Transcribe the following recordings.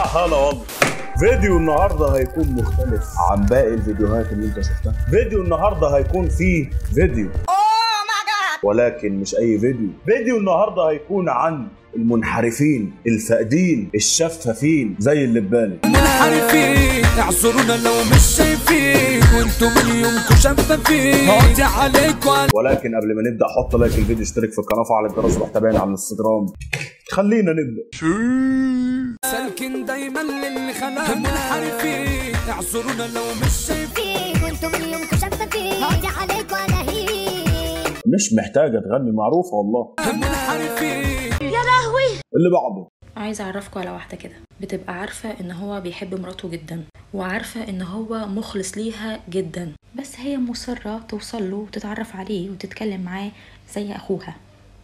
هلا والله فيديو النهارده هيكون مختلف عن باقي الفيديوهات اللي انت شفتها فيديو النهارده هيكون فيه فيديو ولكن مش اي فيديو فيديو النهارده هيكون عن المنحرفين الفاقدين الشفافين زي اللي ببالي منحرفين اعذرونا لو مش شايفين وانتم من يومكم شفافين هادي عليكم ولكن قبل ما نبدا حط لايك الفيديو اشترك في القناه وفعل الجرس وروح تابعنا على الانستجرام خلينا نبدا سالكين دايما للي خلق منحرفين اعذرونا لو مش شايفين فيه وانتم من يومكم شفافين هادي عليك وانا هين مش محتاجه تغني معروفه والله منحرفين اللي بعده عايزة أعرفكم على واحدة كده بتبقى عارفة إن هو بيحب مراته جدا وعارفة إن هو مخلص ليها جدا بس هي مصرة توصل له وتتعرف عليه وتتكلم معاه زي أخوها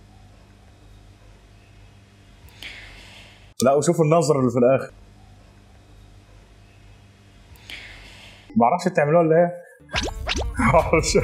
لا وشوفوا النظر اللي في الاخر معرفش تعملوها ولا ايه معرفش.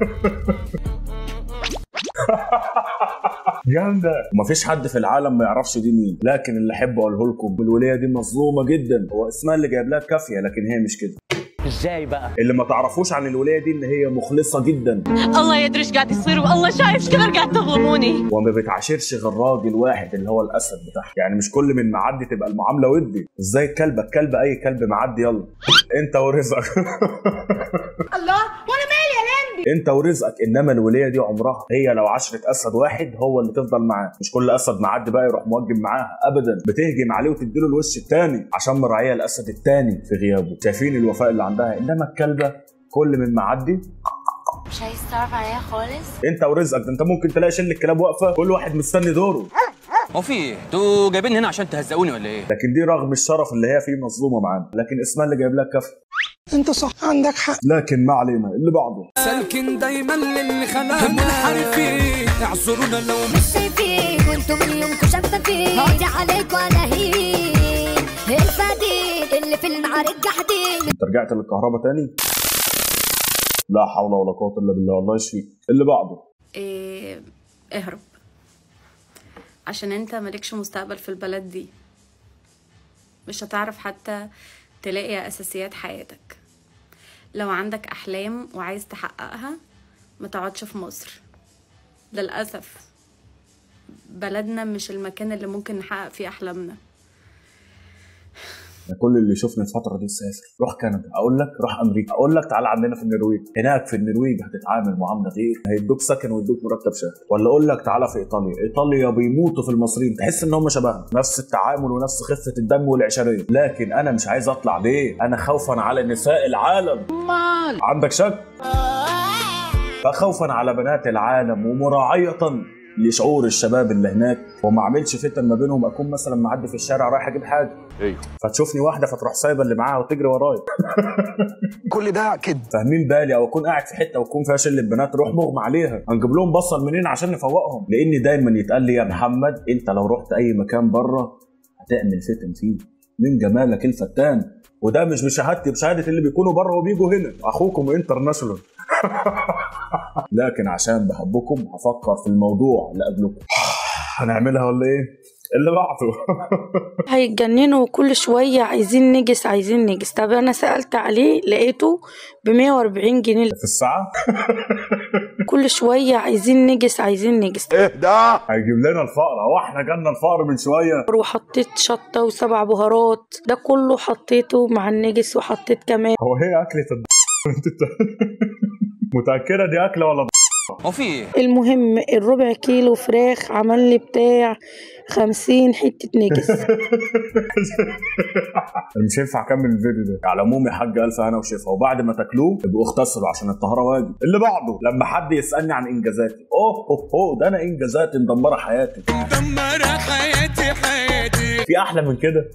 جامدة ومفيش حد في العالم ما يعرفش دي مين لكن اللي احب اقوله لكم الولية دي مظلومة جدا هو اسمها اللي جايب لها كافية لكن هي مش كده ازاي بقى اللي ما تعرفوش عن الولية دي ان هي مخلصة جدا الله يدري ايش قاعد يصير والله شايف ايش كثر قاعد تظلموني وما بتعاشرش غير راجل واحد اللي هو الاسد بتاعها يعني مش كل من معدي تبقى المعامله ودي ازاي كلبك كلب اي كلب معدي يلا انت ورزقك الله وانا مالي يا لمبي انت ورزقك انما الوليه دي عمرها هي لو عشرة اسد واحد هو اللي تفضل معاه مش كل اسد معدي بقى يروح موجب معاها ابدا بتهجم عليه وتديله الوش التاني عشان مراعيه الاسد التاني في غيابه شايفين الوفاء اللي عندها انما الكلبه كل من معدي مش عايز تعرف عليا خالص انت ورزقك ده انت ممكن تلاقي شله كلاب واقفه كل واحد مستني دوره هو في ايه انتوا جايبين هنا عشان تهزقوني ولا ايه لكن دي رغم الشرف اللي هي فيه مظلومه معانا لكن اسمها اللي جايب لها كف انت صح عندك حق لكن ما علينا اللي بعده سالكين دايما للي خلق منحرفين اعذرونا لو مش مش شايفين وانتم من يومكم شفافين هادي عليك وانا هين الفدين اللي في المعارك جحدين انت رجعت للكهرباء تاني لا حول ولا قوه الا بالله الله يشفيك اللي بعده إيه اهرب عشان انت مالكش مستقبل في البلد دي مش هتعرف حتى تلاقي اساسيات حياتك لو عندك احلام وعايز تحققها ما تقعدش في مصر للاسف بلدنا مش المكان اللي ممكن نحقق فيه احلامنا انا كل اللي يشوفني الفتره دي سافر روح كندا اقول لك روح امريكا اقول لك تعالى عندنا في النرويج هناك في النرويج هتتعامل معامله غير هيدوك سكن ويدوك مرتب شهري ولا اقول لك تعالى في ايطاليا ايطاليا بيموتوا في المصريين تحس ان هم شبهنا نفس التعامل ونفس خفه الدم والعشريه لكن انا مش عايز اطلع ليه انا خوفا على نساء العالم عندك شك فخوفا على بنات العالم ومراعية لشعور الشباب اللي هناك وما اعملش فتن ما بينهم اكون مثلا معدي في الشارع رايح اجيب حاجه ايوه فتشوفني واحده فتروح سايبه اللي معاها وتجري ورايا كل ده كده فاهمين بالي او اكون قاعد في حته ويكون فيها شله بنات روح مغمى عليها هنجيب لهم بصل منين عشان نفوقهم لان دايما يتقال لي يا محمد انت لو رحت اي مكان بره هتعمل فتن فيه من جمالك الفتان وده مش بشهادتي بشهاده اللي بيكونوا بره وبيجوا هنا اخوكم انترناشونال لكن عشان بحبكم هفكر في الموضوع لاجلكم هنعملها ولا ايه؟ اللي بعده هيتجننوا كل شوية عايزين نجس عايزين نجس طب أنا سألت عليه لقيته بمية وأربعين جنيه في الساعة كل شوية عايزين نجس عايزين نجس هيجيب لنا الفقر هو احنا جالنا الفقر من شوية وحطيت شطة وسبع بهارات ده كله حطيته مع النجس وحطيت كمان هو هي أكلة الد... انت متأكدة دي أكلة ولا هو في ايه المهم الربع كيلو فراخ عمل لي بتاع خمسين حتة نجس أنا مش هينفع اكمل الفيديو ده على العموم يا حاج الف هنا وشفا وبعد ما تاكلوه ابقوا اغتسلوا عشان الطهاره واجب اللي بعده لما حد يسالني عن انجازاتي اوه اوه اوه ده انا انجازاتي مدمره حياتي دمر حياتي حياتي في احلى من كده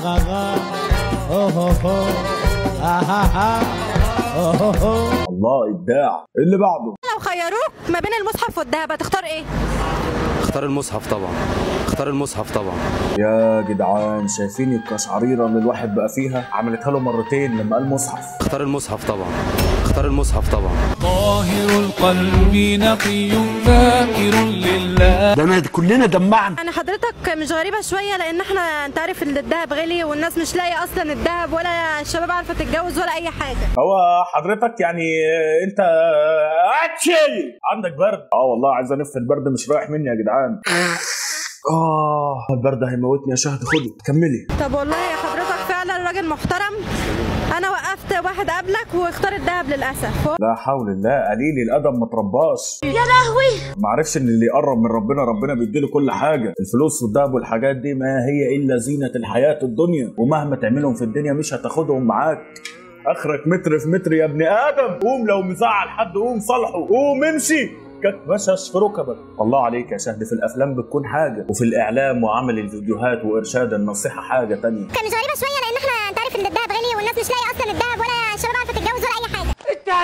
الله ابداع اللي بعده لو خيروك ما بين المصحف والذهب هتختار ايه اختار المصحف طبعا اختار المصحف طبعا يا جدعان شايفين القشعريره اللي الواحد بقى فيها عملتها له مرتين لما قال مصحف اختار المصحف طبعا اختار المصحف طبعا طاهر القلب نقي ذاكر لله ده انا كلنا دمعنا يعني حضرتك مش غريبة شوية لأن احنا أنت عارف إن الذهب غالي والناس مش لاقية أصلا الذهب ولا الشباب عارفة تتجوز ولا أي حاجة هو حضرتك يعني انت اتشل عندك برد اه والله عايز انف البرد مش رايح مني يا جدعان اه البرد هيموتني يا شهد خدي كملي طب والله يا حضرتك فعلا راجل محترم أنا وقفت واحد قبلك واختار الذهب للأسف لا حول الله قليل الادب ما ترباش يا لهوي ما عرفش ان اللي يقرب من ربنا ربنا بيديله كل حاجه الفلوس والذهب والحاجات دي ما هي الا زينه الحياه الدنيا ومهما تعملهم في الدنيا مش هتاخدهم معاك اخرك متر في متر يا ابن ادم قوم لو مزعل حد قوم صالحه قوم امشي كتمشش في ركبك الله عليك يا شهد في الافلام بتكون حاجه وفي الاعلام وعمل الفيديوهات وارشاد النصيحه حاجه تانية كان مش غريبة شوية لأن احنا أنت عارف إن الذهب غالي والناس مش لاقية أصلا الذهب ولا الشباب عارفة تتجوز ولا أي حاجة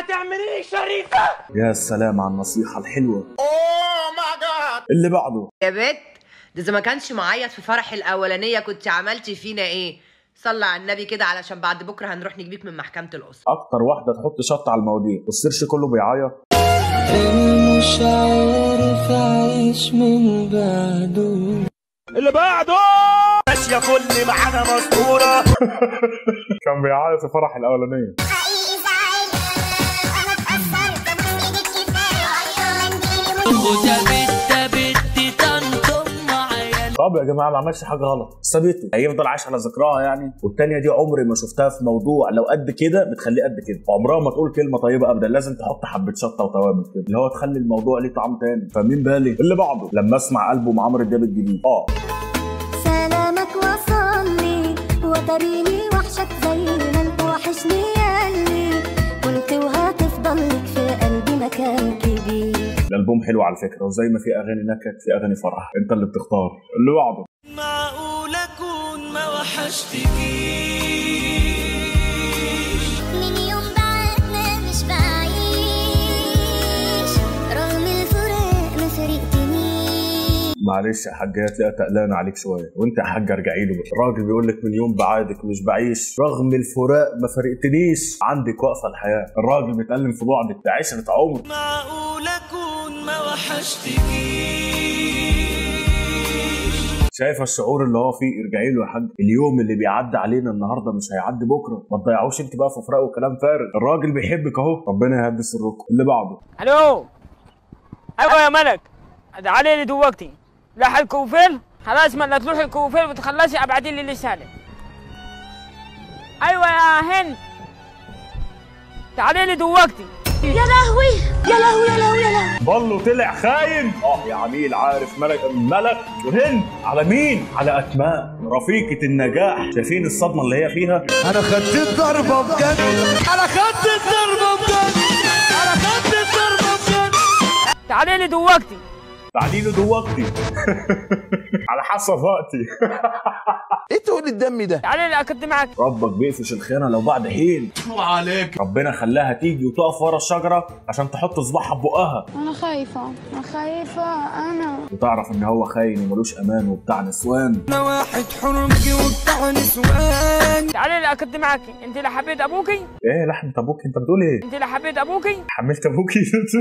يا سلام على النصيحه الحلوه اللي بعده يا بت ده اذا ما كانش معيط في فرح الاولانيه كنت عملتي فينا ايه صلى على النبي كده علشان بعد بكره هنروح نجيبك من محكمه الاسره اكتر واحده تحط شط على المواضيع والسيرش كله بيعيط مش عارف أعيش من بعده اللي بعده ماشيه كل معانا مسطوره كان بيعيط في فرح الاولانيه حقيقي زعل أنا اتأثرت مش إيدك كفاية أيوة منديلي طب يا جماعه ما عملش حاجه غلط سابته هيفضل عايش على ذكراها يعني والتانيه دي عمري ما شفتها في موضوع لو قد كده بتخليه قد كده وعمرها ما تقول كلمه طيبه ابدا لازم تحط حبه شطه وتوابل كده اللي هو تخلي الموضوع ليه طعم تاني فاهمين بالي اللي بعده لما اسمع البوم عمرو دياب الجديد اه سلامك وصلني وتريني وحشك زي ما انت وحشني ياللي كنت وهتفضل لك في قلبي مكان كبير الالبوم حلو على فكره وزي ما في اغاني نكد في اغاني فرح انت اللي بتختار اللي بعده معقول أكون ما وحشتكيش من يوم بعدنا مش بعيش رغم الفراق ما فرقتنيش معلش يا حاجه هتلاقيها تقلانه عليك شويه وانت يا حاجه ارجعي له بقى. الراجل بيقول لك من يوم بعادك مش بعيش رغم الفراق ما فرقتنيش عندك واقفه الحياه الراجل بيتألم في بعدك ده عشره عمر معقول أكون ما وحشتكيش شايفه الشعور اللي هو فيه ارجعي له يا حاج اليوم اللي بيعدي علينا النهارده مش هيعدي بكره ما تضيعوش انت بقى في فراق وكلام فارغ الراجل بيحبك اهو ربنا يهدي سركم اللي بعده الو ايوه يا ملك تعالي لي دلوقتي لاح الكوفيل خلاص ما تروحي الكوفيل وتخلصي ابعتي لي رساله ايوه يا هند تعالي لي دلوقتي يا لهوي يا لهوي يا لهوي يا لهوي بالله طلع خاين اه يا عميل عارف ملك ملك وهند على مين على اتمام رفيقه النجاح شايفين الصدمه اللي هي فيها انا خدت الضربه بجد انا خدت الضربه بجد انا خدت الضربه بجد تعالي لي دلوقتي تعالي له دلوقتي على حسب وقتي ايه تقول الدم ده تعالي لي اقدم معاك ربك بيقفش الخيانه لو بعد حين عليك ربنا خلاها تيجي وتقف ورا الشجره عشان تحط صباعها في بقها انا خايفه انا خايفه انا وتعرف ان هو خاين وملوش امان وبتاع نسوان انا واحد حرمكي وبتاع نسوان تعالي لي اقدم معاكي انت اللي حبيت ابوكي ايه لحمة ابوك انت بتقول ايه انت اللي حبيت ابوكي حملت ابوكي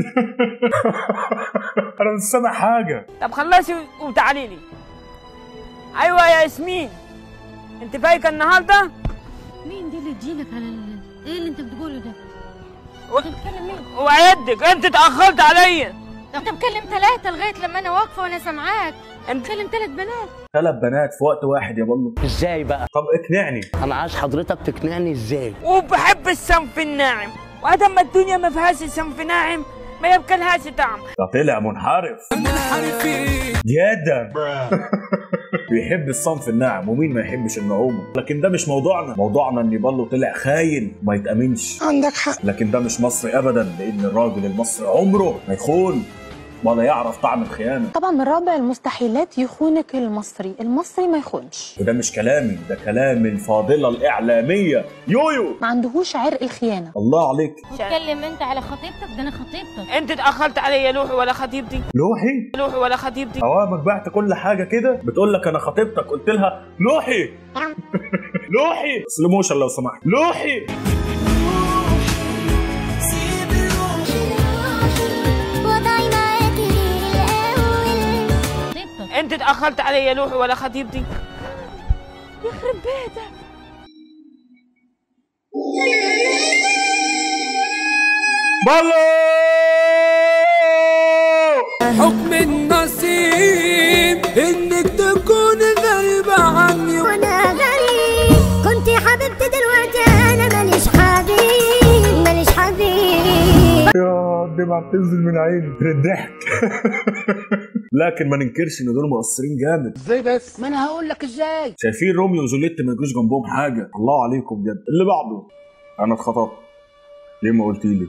انا مش سامع حاجه طب خلصي وتعالي لي ايوه يا ياسمين انت فايقه النهارده مين دي اللي تجيلك على ال... ايه اللي انت بتقوله ده؟ و- انت بتكلم مين؟ وعدك انت اتاخرت عليا انت بتكلم ثلاثة لغاية لما انا واقفة وانا سامعاك انت بتكلم ثلاث بنات ثلاث بنات في وقت واحد يا بلو ازاي بقى طب اقنعني انا عايز حضرتك تقنعني ازاي وبحب الصنف الناعم وادم الدنيا ما فيهاش صنف ناعم ما يبقى لهاش طعم ده طلع منحرف منحرفين جدا بيحب الصنف الناعم ومين ما يحبش النعومه لكن ده مش موضوعنا موضوعنا ان بالو طلع خاين وما يتامنش عندك حق لكن ده مش مصري ابدا لان الراجل المصري عمره ما يخون ولا يعرف طعم الخيانه طبعا من رابع المستحيلات يخونك المصري المصري ما يخونش وده مش كلامي ده كلام الفاضله الاعلاميه يويو ما عندهوش عرق الخيانه الله عليك بتتكلم انت على خطيبتك ده انا خطيبتك انت اتاخرت عليا لوحي ولا خطيبتي لوحي لوحي ولا خطيبتي اوامك بعت كل حاجه كده بتقول لك انا خطيبتك قلت لها لوحي لوحي سلو موشن لو سمحت لوحي انت اتاخرت علي يا لوحي ولا خطيبتي يخرب بيتك حكم النصيب انك تكون غريبة عني وانا غريب كنت حبيبتي دلوقتي انا ماليش حبيب ماليش حبيب يا الدمعة بتنزل من عيني من الضحك لكن ما ننكرش ان دول مقصرين جامد ازاي بس ما انا هقول لك ازاي شايفين روميو وجوليت ما يجوش جنبهم حاجه الله عليكم بجد اللي بعده انا اتخطبت ليه ما قلتي لي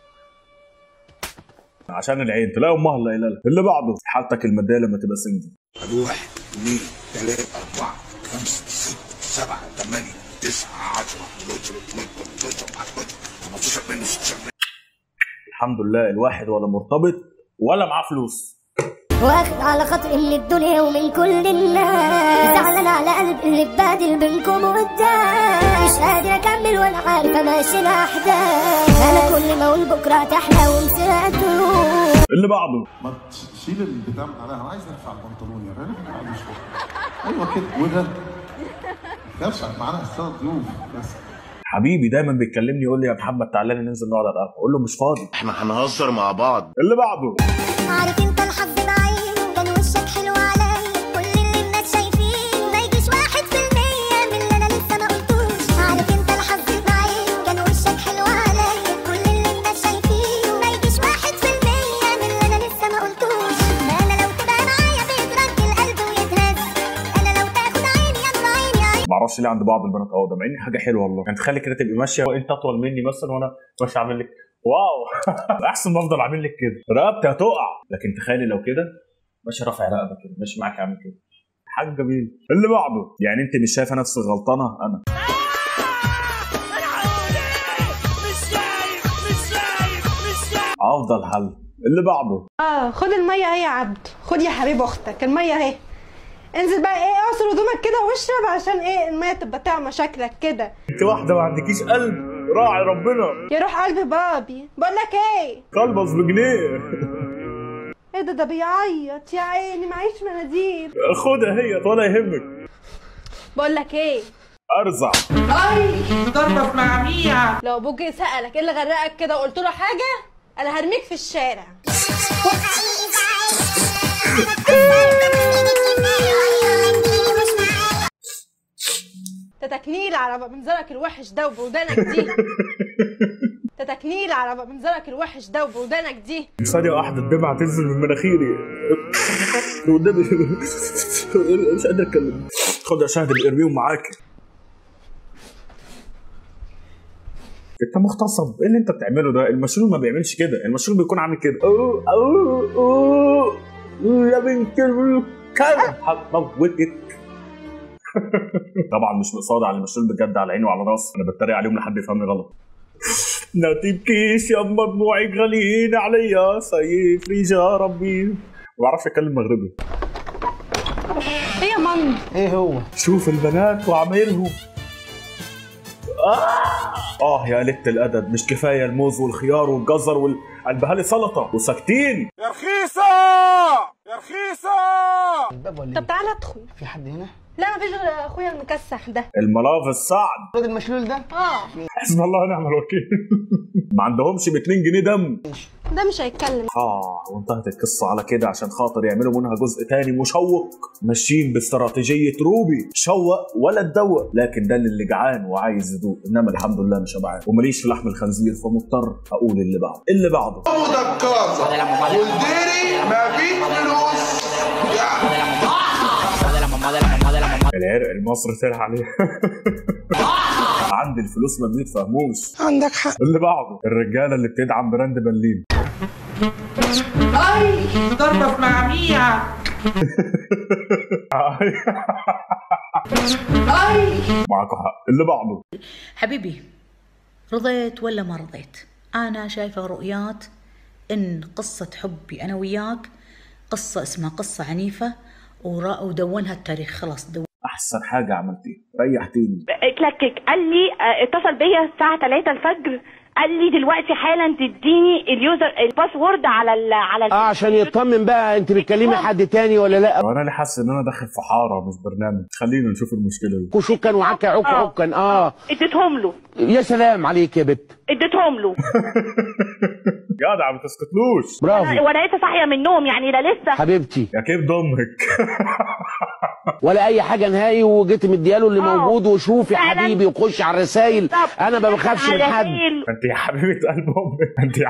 عشان العين تلاقي امها الله يلالها اللي بعده حالتك الماديه لما تبقى سنجل واحد اثنين ثلاثة أربعة خمسة ستة سبعة ثمانية تسعة عشرة 11 12 13 14 15 منه 16 الحمد لله الواحد ولا مرتبط ولا معاه فلوس واخد على خاطري من الدنيا ومن كل الناس زعلان على قلب اللي اتبادل بينكم وقدام مش قادر اكمل ولا عارفه ماشي الاحداث انا كل ما اقول بكره تحلى ومسافر اللي بعده ما تشيل البتاع من عليها انا عايز ارفع البنطلون يا راجل معلش ايوه كده وده ارفع معانا السنه ضيوف بس حبيبي دايما بيكلمني يقول لي يا محمد تعالى ننزل نقعد على القهوه اقول له مش فاضي احنا هنهزر مع بعض اللي بعده عارف انت الحظ معين كان وشك حلو عليا كل اللي الناس شايفين ما يجيش واحد في المية من اللي انا لسه ما قلتوش عارف انت الحظ معين كان وشك حلو عليا كل اللي الناس شايفين ما يجيش واحد في المية من اللي انا لسه ما قلتوش ما انا لو تبقى معايا بيترك القلب ويتهز انا لو تاخد عيني يلا عيني عيني ما اعرفش ليه عند بعض البنات اهو ده مع اني حاجه حلوه والله يعني تخلي كده تبقي ماشيه وانت اطول مني مثلا وانا ماشي عامل لك واو احسن ما افضل عامل لك كده رقبتي هتقع لكن تخيلي لو كده ماشي رافع رقبه كده ماشي معاك عامل كده حاجه جميله اللي بعده يعني انت مش شايفه نفسك غلطانه انا افضل حل اللي بعده اه خد الميه اهي يا عبد خد يا حبيب اختك الميه اهي انزل بقى ايه اعصر هدومك كده واشرب عشان ايه الميه تبقى تعمى شكلك كده انت واحده ما عندكيش قلب راعي ربنا يا روح قلب بابي بقول لك ايه كلبز بجنيه ايه ده ده بيعيط يا عيني معيش مناديل خدها هي ولا يهمك بقول لك ايه ارزع اي ضربه في معمية لو ابوك جه سالك ايه اللي غرقك كده وقلت له حاجه انا هرميك في الشارع تتكنيل على منظرك الوحش ده وبودانك دي تتكنيل على منظرك الوحش ده وبودانك دي ثانية واحدة الدمعة تنزل من مناخيري قدامي مش قادر اتكلم خد يا شاهد ارميهم معاك انت مغتصب ايه اللي انت بتعمله ده المشلول ما بيعملش كده المشلول بيكون عامل كده أوه أوه أوه يا بنت الكلب هتموتك طبعا مش مقصاد على المشلول بجد على عيني وعلى راسي انا بتريق عليهم لحد يفهمني غلط لا تبكيش يا أما دموعك غاليين عليا سيف رجا ربي ما بعرفش اتكلم مغربي ايه يا مامي ايه هو شوف البنات وعمايلهم آه. اه يا قلة الادب مش كفايه الموز والخيار والجزر والقلبها لي سلطه وساكتين يا رخيصة يا رخيصة طب تعالى ادخل في حد هنا لا مفيش غير اخويا المكسح ده الملاف السعد الواد المشلول ده اه حسب الله ونعم الوكيل ما عندهمش ب 2 جنيه دم ده مش هيتكلم اه وانتهت القصه على كده عشان خاطر يعملوا منها جزء تاني مشوق ماشيين باستراتيجيه روبي شوق ولا تدوق لكن ده اللي جعان وعايز يدوق انما الحمد لله مش شبعان وماليش في لحم الخنزير فمضطر اقول اللي بعده اللي بعده مدكرة والديري مفيش فلوس العرق المصري طلع عليه عندي الفلوس ما بيتفهموش عندك حق اللي بعده الرجاله اللي بتدعم براند برلين اي ضربه في معمية اي معاكم حق اللي بعده حبيبي رضيت ولا ما رضيت أنا شايفة رؤيات إن قصة حبي أنا وياك قصة اسمها قصة عنيفة ورا- ودونها التاريخ خلاص دون احسن حاجه عملتيها ريحتيني اتلكك قال لي اه، اتصل بيا الساعة 3 الفجر قال لي دلوقتي حالا تديني اليوزر الباسورد على ال على ال اه عشان يطمن بقى انت بتكلمي حد تاني ولا لا وانا اللي حاسس ان انا داخل في حاره مش برنامج خلينا نشوف المشكله دي كشوكا وعكا عكا آه. عكا اه اديتهم له يا سلام عليك يا بت اديتهم له جدع ما تسكتلوش برافو وانا لسه صاحيه من النوم يعني ده لسه حبيبتي يا كبد امك ولا اي حاجه نهائي وجيت مدياله اللي موجود وشوف يا فعلاً. حبيبي وخش على الرسايل انا ما بخافش من حد ما انت يا حبيبه قلب امك ما انت يا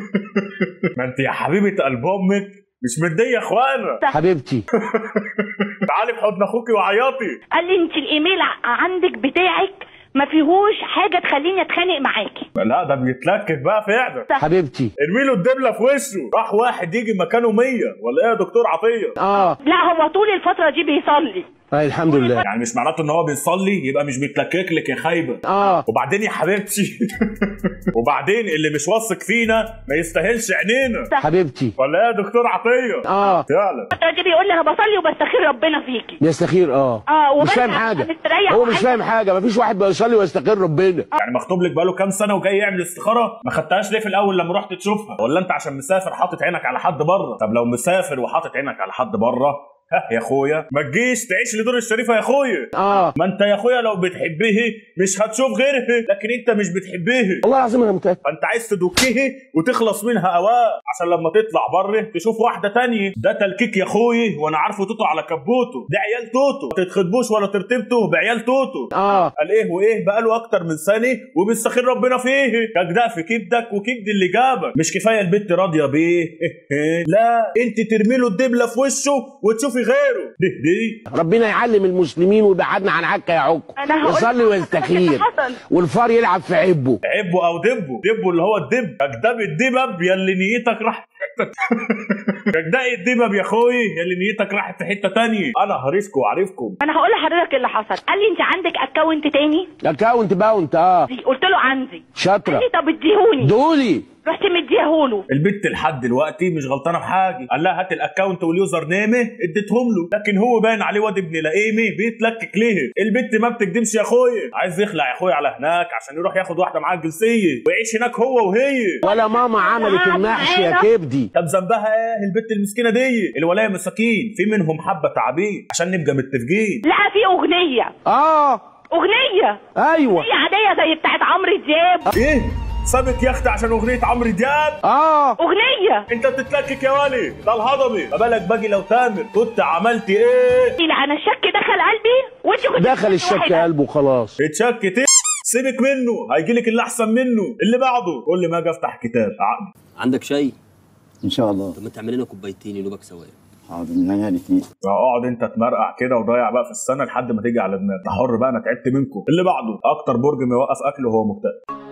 ما انت يا حبيبه قلب امك مش مديه اخوانا حبيبتي تعالي في حضن اخوكي وعياطي قال لي انت الايميل ع- عندك بتاعك ما فيهوش حاجه تخليني اتخانق معاكي لا ده بيتلكك بقى فعلا حبيبتي ارمي له الدبله في وشه راح واحد يجي مكانه 100 ولا ايه يا دكتور عطيه اه لا هو طول الفتره دي بيصلي آه الحمد لله يعني مش معناته ان هو بيصلي يبقى مش بيتلكك لك يا خايبه اه وبعدين يا حبيبتي وبعدين اللي مش واثق فينا ما يستاهلش عينينا حبيبتي ولا ايه يا دكتور عطيه اه فعلا الفتره دي بيقول لي انا بصلي وبستخير ربنا فيكي يستخير اه اه مش وبس فاهم عشان حاجه مستريح هو مش وعايز- فاهم حاجه مفيش واحد بيصلي ويستخير ربنا يعني مخطوب لك بقاله كام سنه وجاي يعمل استخاره ما خدتهاش ليه في الاول لما رحت تشوفها ولا انت عشان مسافر حاطط عينك على حد بره طب لو مسافر وحاطط عينك على حد بره ها يا اخويا ما تجيش تعيش لدور الشريفه يا اخويا اه ما انت يا اخويا لو بتحبه مش هتشوف غيرها لكن انت مش بتحبه والله العظيم انا متاكد فانت عايز تدكه وتخلص منها اواه عشان لما تطلع بره تشوف واحده تانية ده تلكيك يا اخوي وانا عارفه توتو على كبوته ده عيال توتو ما تتخطبوش ولا ترتبطوا بعيال توتو اه قال ايه وايه بقاله اكتر من سنه وبيستخير ربنا فيه كجداء في كبدك وكبد اللي جابك مش كفايه البت راضيه بيه لا انت ترمي له الدبله في وشه وتشوفي غيره دي دي ربنا يعلم المسلمين ويبعدنا عن عكا يا عكو أنا هقول يصلي لك ويستخير حصل. والفار يلعب في عبه عبه او دبه دبه اللي هو الدب كجداء الدبب يا اللي نيتك راح كجداء الدبب يا اخوي يا اللي نيتك راحت في حته تانية انا هريسكم وعارفكم انا هقول لحضرتك اللي حصل قال لي انت عندك اكونت تاني اكاونت باونت اه قلت له عندي شاطره قال لي طب اديهوني دولي رحت مديهوله البت لحد دلوقتي مش غلطانه في حاجه قال لها هات الاكونت واليوزر نيمه اديتهم له لكن هو باين عليه واد ابن لئيمه بيتلكك ليه البت ما بتكدمش يا اخويا عايز يخلع يا اخويا على هناك عشان يروح ياخد واحده معاه الجنسيه ويعيش هناك هو وهي ولا ماما عملت المحشي يا كبدي طب ذنبها ايه البت المسكينه دي الولايه مساكين في منهم حبه تعابين عشان نبقى متفقين لا في اغنيه اه اغنيه ايوه هي عاديه زي بتاعت عمرو دياب ايه سابت يا اختي عشان اغنيه عمرو دياب اه اغنيه انت بتتلكك يا ولي ده الهضبي ما بالك باجي لو تامر كنت عملت ايه لا انا الشك دخل قلبي وانت كنت دخل الشك قلبه خلاص اتشكت ايه سيبك منه هيجي لك اللي احسن منه اللي بعده كل ما اجي افتح كتاب عقد عندك شاي ان شاء الله طب ما تعمل لنا كوبايتين ينوبك سواق حاضر من عينيا الاثنين اقعد انت تمرقع كده وضيع بقى في السنه لحد ما تيجي على دماغك انت حر بقى انا تعبت منكم اللي بعده اكتر برج ما يوقف اكله هو مكتئب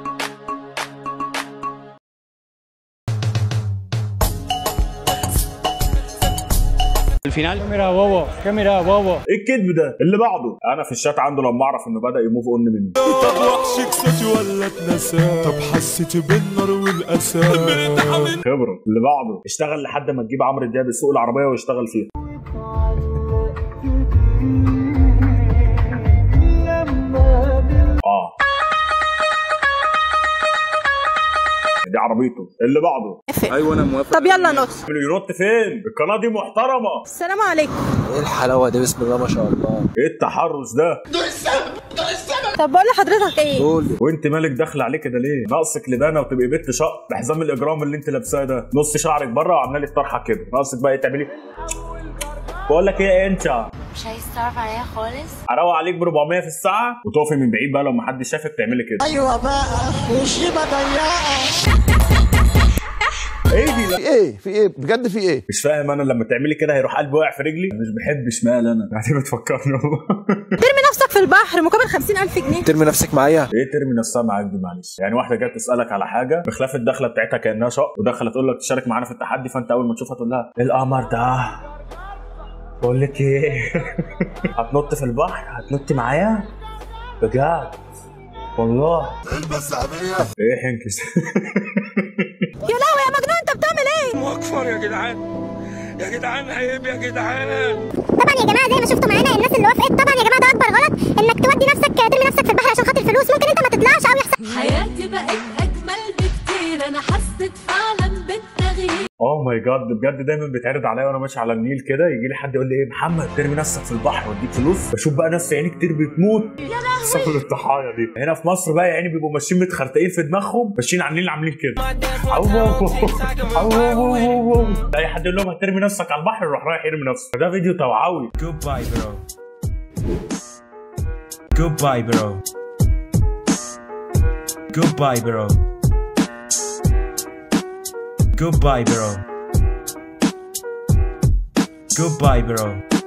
الفينال كاميرا بابا كاميرا بابا ايه الكذب ده اللي بعده انا في الشات عنده لما اعرف انه بدا يموف اون مني طب وحشك صوتي ولا اتنسى طب حسيت بالنار والاسى خبره اللي بعده اشتغل لحد ما تجيب عمرو دياب يسوق العربيه ويشتغل فيها اه دي عربيته اللي بعده ايوه انا موافق طب يلا نط ينط فين القناه دي محترمه السلام عليكم ايه الحلاوه دي بسم الله ما شاء الله ايه التحرش ده طب بقول لحضرتك ايه وانت مالك داخله عليه كده ليه ناقصك لبانه وتبقي بنت شق بحزام الاجرام اللي انت لابساه ده نص شعرك بره وعامله لك طرحه كده ناقصك بقى ايه تعملي بقول لك ايه انت مش عايز تعرف عليا خالص اروق عليك ب 400 في الساعه وتقفي من بعيد بقى لو ما حدش شافك تعملي كده ايوه بقى وشيبه ضيقه ايه دي في ايه في ايه بجد في ايه مش فاهم انا لما تعملي كده هيروح قلبي واقع في رجلي مش بحب شمال انا يعني بتفكرني والله ترمي نفسك في البحر مقابل 50000 جنيه ترمي نفسك معايا ايه ترمي نفسها معاك دي معلش يعني واحده جت تسالك على حاجه بخلاف الدخله بتاعتها كانها شق وداخله تقول لك تشارك معانا في التحدي فانت اول ما تشوفها تقول لها ايه القمر ده بقول لك ايه هتنط في البحر هتنط معايا بجد والله البس عبيه ايه حنكش يا لهوي يا مجنون انت بتعمل ايه اكفر يا جدعان يا جدعان عيب يا جدعان طبعا يا جماعه زي ما شفتوا معانا الناس اللي وافقت طبعا يا جماعه ده اكبر غلط انك تودي نفسك ترمي نفسك في البحر عشان خاطر فلوس ممكن انت ما تطلعش او يحصل حياتي بقت اوه ماي جاد بجد دايما بيتعرض عليا وانا ماشي على النيل كده يجي لي حد يقول لي ايه محمد ترمي نفسك في البحر واديك فلوس بشوف بقى ناس عيني كتير بتموت بسبب الضحايا دي هنا في مصر بقى يعني بيبقوا ماشيين متخرتقين في دماغهم ماشيين على النيل عاملين كده أو أو أو أو أو. اي حد يقول لهم هترمي نفسك على البحر يروح رايح يرمي نفسه ده فيديو توعوي Goodbye, bro. Goodbye, bro. Goodbye, bro. Goodbye, bro. Goodbye, bro.